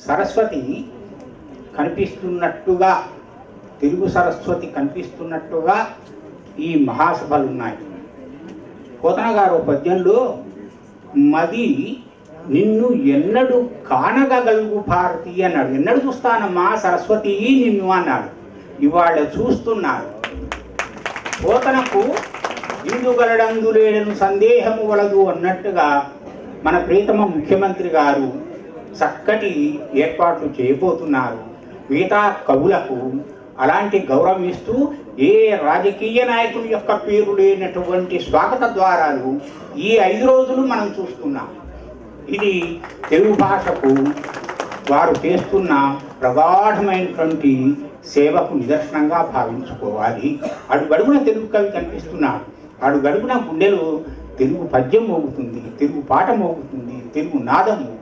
సరస్వతి కనిపిస్తున్నట్టుగా తెలుగు సరస్వతి కనిపిస్తున్నట్టుగా ఈ మహాసభలు ఉన్నాయి పోతన గారు పద్యంలో మది నిన్ను ఎన్నడు కానగగలుగు భారతి అన్నాడు ఎన్నడు చూస్తానమ్మా సరస్వతి నిన్ను అన్నాడు ఇవాళ చూస్తున్నారు పోతనకు ఇందుగలడందు లేడను సందేహము వలదు అన్నట్టుగా మన ప్రీతమ ముఖ్యమంత్రి గారు చక్కటి ఏర్పాట్లు చేయబోతున్నారు మిగతా కవులకు అలాంటి గౌరవం ఇస్తూ ఏ రాజకీయ నాయకుని యొక్క పేరు లేనటువంటి స్వాగత ద్వారాలు ఈ ఐదు రోజులు మనం చూస్తున్నాం ఇది తెలుగు భాషకు వారు చేస్తున్న ప్రగాఢమైనటువంటి సేవకు నిదర్శనంగా భావించుకోవాలి అడుగడుగున తెలుగు కవి కనిపిస్తున్నాడు అడుగడుగున గుండెలు తెలుగు పద్యం మోగుతుంది తెలుగు పాట మోగుతుంది తెలుగు నాదం మోగుతుంది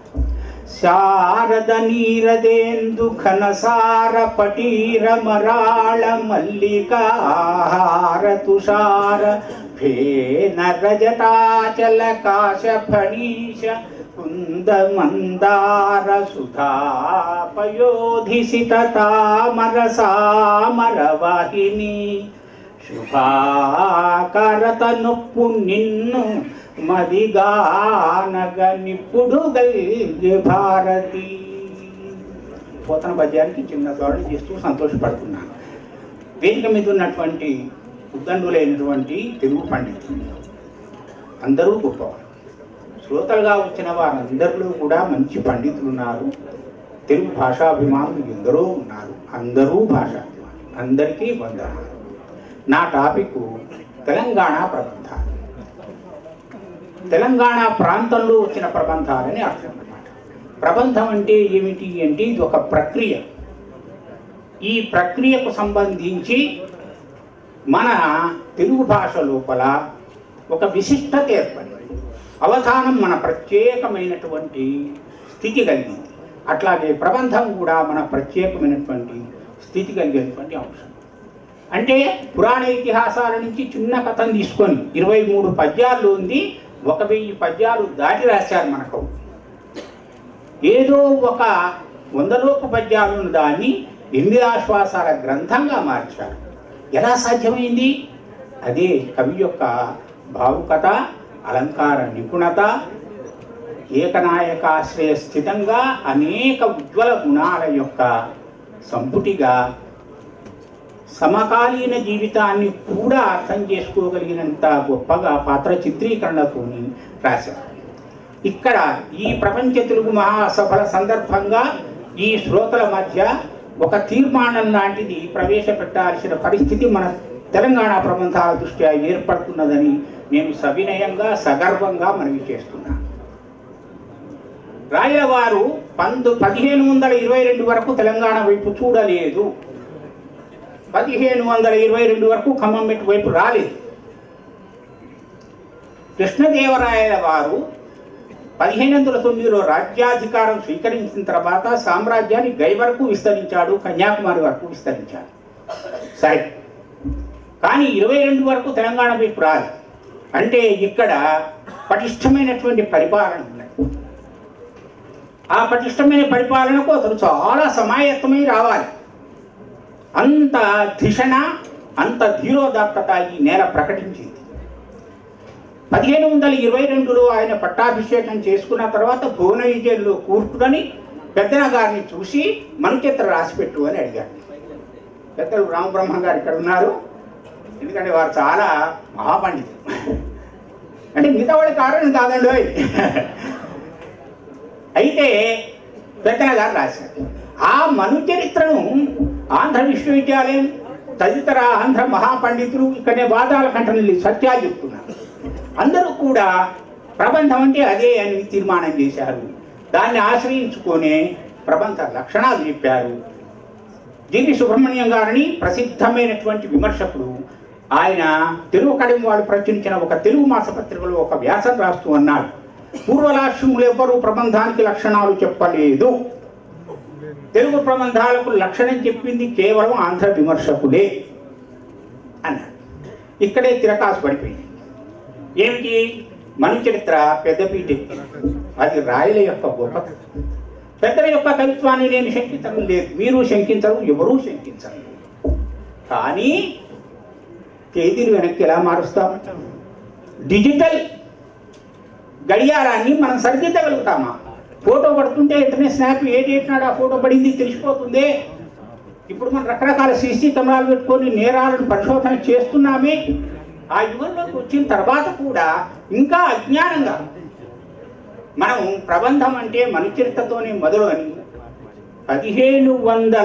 శారద నీరదేందు ఘనసార పటీర మరాళ మల్లికాహార తుషార ఫేన రజతాచల కాశ ఫణీశ కుంద మందార సుధాపయోధిసిత తామర సామర వాహిని శుభాకరత నొప్పు నిన్ను మదిగానగ నిప్పుడు గల్గే భారతి పోతన పద్యానికి చిన్న ధోరణి చేస్తూ సంతోషపడుతున్నాను వేదిక మీద ఉన్నటువంటి ఉద్దండులైనటువంటి తెలుగు పండితులు అందరూ గొప్పవారు శ్రోతలుగా వచ్చిన వారందరిలో కూడా మంచి పండితులు ఉన్నారు తెలుగు భాషాభిమానులు ఎందరో ఉన్నారు అందరూ భాషాభిమానులు అందరికీ వందనాలు నా టాపిక్ తెలంగాణ ప్రబంధాలు తెలంగాణ ప్రాంతంలో వచ్చిన ప్రబంధాలని అర్థం అన్నమాట ప్రబంధం అంటే ఏమిటి అంటే ఇది ఒక ప్రక్రియ ఈ ప్రక్రియకు సంబంధించి మన తెలుగు భాష లోపల ఒక విశిష్టత ఏర్పడింది అవధానం మన ప్రత్యేకమైనటువంటి స్థితి కలిగింది అట్లాగే ప్రబంధం కూడా మన ప్రత్యేకమైనటువంటి స్థితి కలిగినటువంటి అంశం అంటే పురాణ ఇతిహాసాల నుంచి చిన్న కథను తీసుకొని ఇరవై మూడు పద్యాలు ఉంది ఒక వెయ్యి పద్యాలు దాటి రాశారు మనకు ఏదో ఒక వందలోపు పద్యాలను దాన్ని ఎనిమిది ఆశ్వాసాల గ్రంథంగా మార్చారు ఎలా సాధ్యమైంది అదే కవి యొక్క భావుకత అలంకార నిపుణత ఏకనాయకాశ్రయ స్థితంగా అనేక ఉజ్వల గుణాల యొక్క సంపుటిగా సమకాలీన జీవితాన్ని కూడా అర్థం చేసుకోగలిగినంత గొప్పగా పాత్ర చిత్రీకరణతోని రాశారు ఇక్కడ ఈ ప్రపంచ తెలుగు మహాసభల సందర్భంగా ఈ శ్రోతల మధ్య ఒక తీర్మానం లాంటిది ప్రవేశపెట్టాల్సిన పరిస్థితి మన తెలంగాణ ప్రబంధాల దృష్ట్యా ఏర్పడుతున్నదని నేను సవినయంగా సగర్వంగా మనవి చేస్తున్నాను రాయలవారు పందు పదిహేను వందల ఇరవై రెండు వరకు తెలంగాణ వైపు చూడలేదు పదిహేను వందల ఇరవై రెండు వరకు ఖమ్మం మెట్టు వైపు రాలేదు కృష్ణదేవరాయల వారు పదిహేను వందల తొమ్మిదిలో రాజ్యాధికారం స్వీకరించిన తర్వాత సామ్రాజ్యాన్ని గై వరకు విస్తరించాడు కన్యాకుమారి వరకు విస్తరించాడు సరే కానీ ఇరవై రెండు వరకు తెలంగాణ వైపు రాదు అంటే ఇక్కడ పటిష్టమైనటువంటి పరిపాలన ఉన్నది ఆ పటిష్టమైన పరిపాలనకు అతను చాలా సమాయత్తమై రావాలి అంత ధిషణ అంత ధీరోదాత్తత ఈ నేల ప్రకటించింది పదిహేను వందల ఇరవై రెండులో ఆయన పట్టాభిషేకం చేసుకున్న తర్వాత భువన విజయంలో కూర్చుని పెద్దన గారిని చూసి మనుచిత్ర రాసిపెట్టు అని అడిగాడు పెద్దలు రామబ్రహ్మ గారు ఇక్కడ ఉన్నారు ఎందుకంటే వారు చాలా మహాపండితులు అంటే మిగతా వాళ్ళ కారణం కాదండి ఓయ్. అయితే పెద్దన గారు రాశారు ఆ మను చరిత్రను ఆంధ్ర విశ్వవిద్యాలయం తదితర ఆంధ్ర మహాపండితులు ఇక్కడే వాదాల కంటనల్లి సత్యాలు చెప్తున్నారు అందరూ కూడా ప్రబంధం అంటే అదే అని తీర్మానం చేశారు దాన్ని ఆశ్రయించుకొని ప్రబంధ లక్షణాలు చెప్పారు జీవి సుబ్రహ్మణ్యం గారిని ప్రసిద్ధమైనటువంటి విమర్శకుడు ఆయన తెలుగు కడిమ వాళ్ళు ప్రచురించిన ఒక తెలుగు మాసపత్రికలో ఒక వ్యాసం రాస్తూ అన్నాడు పూర్వలాక్ష్యములు ఎవ్వరూ ప్రబంధానికి లక్షణాలు చెప్పలేదు తెలుగు ప్రబంధాలకు లక్షణం చెప్పింది కేవలం ఆంధ్ర విమర్శకులే అన్నాడు ఇక్కడే తిరకాసు పడిపోయింది ఏమిటి మను చరిత్ర పెద్దపీట ఎక్కింది. అది రాయల యొక్క గొప్పతనం పెద్దల యొక్క కవిత్వాన్ని నేను శంకించడం లేదు మీరు శంకించరు ఎవరూ శంకించరు కానీ తేదీలు వెనక్కి ఎలా మారుస్తాం డిజిటల్ గడియారాన్ని మనం సరిదిద్దగలుగుతామా ఫోటో పడుతుంటే వెంటనే స్నాప్ ఏ డేట్ నాడు ఆ ఫోటో పడింది తెలిసిపోతుంది ఇప్పుడు మనం రకరకాల సీసీ కెమెరాలు పెట్టుకొని నేరాలను పరిశోధన చేస్తున్నామే ఆ యుగంలోకి వచ్చిన తర్వాత కూడా ఇంకా అజ్ఞానంగా మనం ప్రబంధం అంటే మనుచరితతోనే మొదలు అని పదిహేను వందల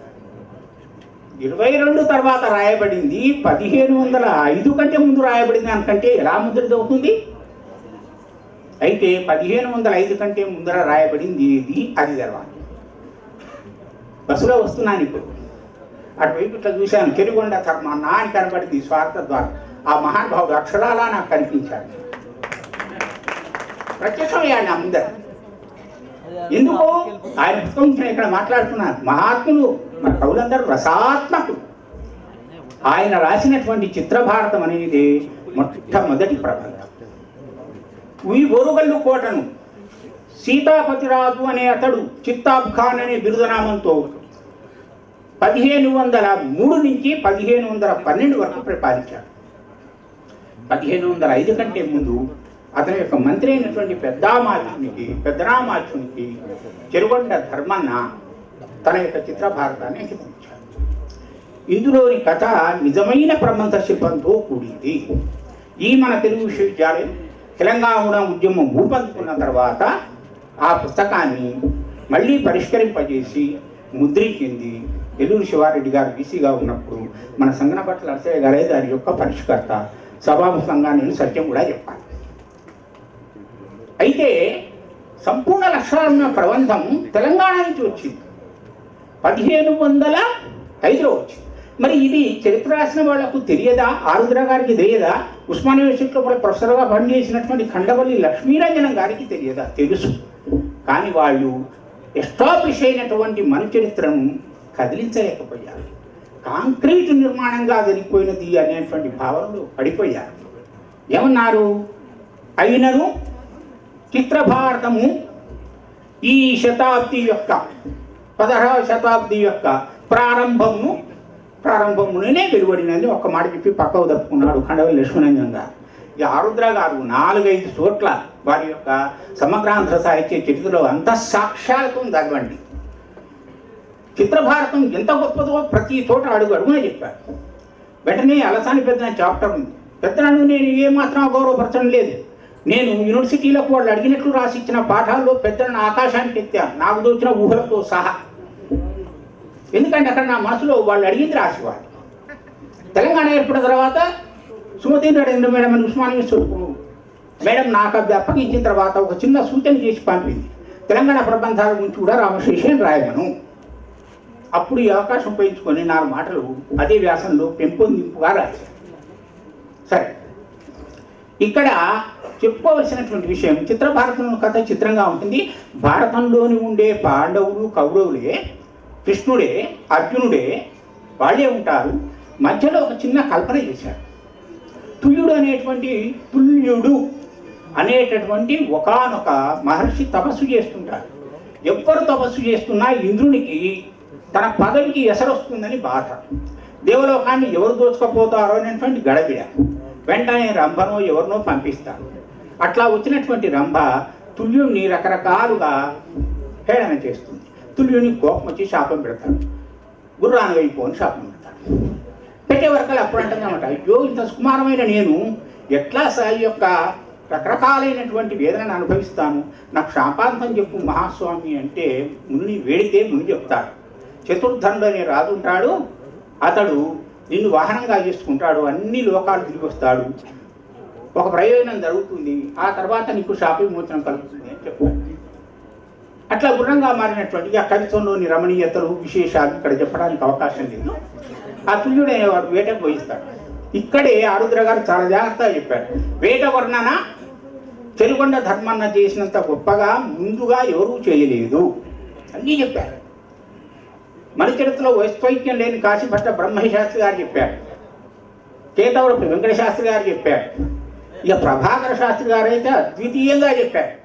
ఇరవై రెండు తర్వాత రాయబడింది పదిహేను వందల ఐదు కంటే ముందు రాయబడింది దానికంటే ఎలా ముద్రిత అవుతుంది అయితే పదిహేను వందల ఐదు కంటే ముందర రాయబడింది ఏది అది తెరవాలి బస్సులో వస్తున్నాను ఇప్పుడు అటువైపు ఇట్లా చూశాను చెరుగొండ ధర్మ నాని కనబడింది స్వార్థ ద్వారా ఆ మహానుభావుడు అక్షరాలా నాకు కనిపించాడు ప్రత్యక్షమయ్యాడు నా ముందర ఎందుకు ఆయన పుస్తకం గురించి నేను ఇక్కడ మాట్లాడుతున్నాను మహాత్ములు మన కవులందరూ రసాత్మకులు ఆయన రాసినటువంటి చిత్రభారతం అనేది మొట్టమొదటి ప్రబంధం ఈ ఓరుగల్లు కోటను సీతాపతిరాజు అనే అతడు చిత్తాబ్ ఖాన్ అనే బిరుదనామంతో పదిహేను వందల మూడు నుంచి పదిహేను వందల పన్నెండు వరకు పరిపాలించాడు పదిహేను వందల ఐదు కంటే ముందు అతని యొక్క మంత్రి అయినటువంటి పెద్దామాచునికి పెద్దరామాచునికి చెరుగొండ ధర్మన్న తన యొక్క చిత్రభారతాన్ని అంకితమించాడు ఇందులోని కథ నిజమైన ప్రబంధ శిల్పంతో కూడింది ఈ మన తెలుగు విశ్వవిద్యాలయం తెలంగాణ ఉద్యమం ఊపందుకున్న తర్వాత ఆ పుస్తకాన్ని మళ్ళీ పరిష్కరింపజేసి ముద్రించింది ఎల్లూరు శివారెడ్డి గారు బీసీగా ఉన్నప్పుడు మన సంగనపట్ల నరసయ్య గారే దాని యొక్క పరిష్కర్త సభాముఖంగా నేను సత్యం కూడా చెప్పాను అయితే సంపూర్ణ లక్షణాలున్న ప్రబంధం తెలంగాణ నుంచి వచ్చింది పదిహేను వందల ఐదులో వచ్చింది మరి ఇది చరిత్ర రాసిన వాళ్లకు తెలియదా ఆరుద్ర గారికి తెలియదా ఉస్మానియా యూనివర్సిటీలో కూడా ప్రొఫెసర్గా పనిచేసినటువంటి ఖండవల్లి లక్ష్మీరంజనం గారికి తెలియదా తెలుసు కానీ వాళ్ళు ఎస్టాబ్లిష్ అయినటువంటి మన చరిత్రను కదిలించలేకపోయారు కాంక్రీట్ నిర్మాణంగా జరిగిపోయినది అనేటువంటి భావనలో పడిపోయారు ఏమన్నారు అయినను చిత్రభారతము ఈ శతాబ్ది యొక్క పదహారవ శతాబ్ది యొక్క ప్రారంభము ప్రారంభమునే వెలువడినది ఒక్క మాట చెప్పి పక్కకు తప్పుకున్నాడు ఖండవల్లి లక్ష్మణంజన్ గారు ఈ ఆరుద్ర గారు నాలుగైదు చోట్ల వారి యొక్క సమగ్రాంధ్ర సాహిత్య చరిత్రలో అంత సాక్ష్యాలతో చదవండి చిత్రభారతం ఎంత గొప్పదో ప్రతి చోట అడుగు అడుగునే చెప్పారు వెంటనే అలసాని పెద్ద చాప్టర్ ఉంది పెద్దలను నేను ఏమాత్రం గౌరవపరచడం లేదు నేను యూనివర్సిటీలకు వాళ్ళు అడిగినట్లు రాసి ఇచ్చిన పాఠాల్లో పెద్దలను ఆకాశానికి ఎత్తాను నాకు దోచిన ఊహలతో సహా ఎందుకంటే అక్కడ నా మనసులో వాళ్ళు అడిగింది రాసేవాళ్ళు తెలంగాణ ఏర్పడిన తర్వాత సుమతి నరేంద్ర మేడం అని ఉస్మానియా చదువుకు మేడం నాకు అది అప్పగించిన తర్వాత ఒక చిన్న సూచన చేసి పంపింది తెలంగాణ ప్రబంధాల గురించి కూడా రామశేషన్ రాయమను అప్పుడు ఈ అవకాశం ఉపయోగించుకొని నాలుగు మాటలు అదే వ్యాసంలో పెంపొందింపుగా రాశాను సరే ఇక్కడ చెప్పుకోవలసినటువంటి విషయం చిత్రభారతం కథ చిత్రంగా ఉంటుంది భారతంలోని ఉండే పాండవులు కౌరవులే కృష్ణుడే అర్జునుడే వాళ్ళే ఉంటారు మధ్యలో ఒక చిన్న కల్పన చేశారు తుల్యుడు అనేటువంటి తుల్యుడు అనేటటువంటి ఒకానొక మహర్షి తపస్సు చేస్తుంటాడు ఎవ్వరు తపస్సు చేస్తున్నా ఇంద్రునికి తన పదవికి ఎసరొస్తుందని బాధ దేవలోకాన్ని ఎవరు దోచుకపోతారో అనేటువంటి గడబిడ వెంటనే రంభనో ఎవరినో పంపిస్తారు అట్లా వచ్చినటువంటి రంభ తుల్యుణ్ణి రకరకాలుగా హేళన చేస్తుంది తుల్యుని కోపం వచ్చి శాపం పెడతాడు గుర్రాను అయిపోని శాపం పెడతాడు పెట్టే వరకలు అప్పుడు అంటుందన్నమాట అయ్యో ఇంత సుకుమారమైన నేను ఎట్లా సాయి యొక్క రకరకాలైనటువంటి వేదనను అనుభవిస్తాను నాకు శాపాంతం చెప్పు మహాస్వామి అంటే ముని వేడితే ముని చెప్తాడు చతుర్ధనుడు అనే రాజు ఉంటాడు అతడు నిన్ను వాహనంగా చేసుకుంటాడు అన్ని లోకాలు తిరిగి వస్తాడు ఒక ప్రయోజనం జరుగుతుంది ఆ తర్వాత నీకు శాప విమోచనం కలుగుతుంది అని చెప్పాడు అట్లా గుణంగా మారినటువంటి ఆ కవిత్వంలోని రమణీయతలు విశేషాలు ఇక్కడ చెప్పడానికి అవకాశం లేదు ఆ తుల్యుడు అనేవాడు వేటకు పోయిస్తాడు ఇక్కడే ఆరుద్ర గారు చాలా జాగ్రత్తగా చెప్పాడు వేట వర్ణన చెరుగొండ ధర్మన్న చేసినంత గొప్పగా ముందుగా ఎవరూ చేయలేదు అన్నీ చెప్పారు మన చరిత్రలో వైస్వైక్యం లేని కాశీభట్ట బ్రహ్మశాస్త్రి గారు చెప్పారు కేతవరపు వెంకట శాస్త్రి గారు చెప్పారు ఇక ప్రభాకర శాస్త్రి గారు అయితే అద్వితీయంగా చెప్పారు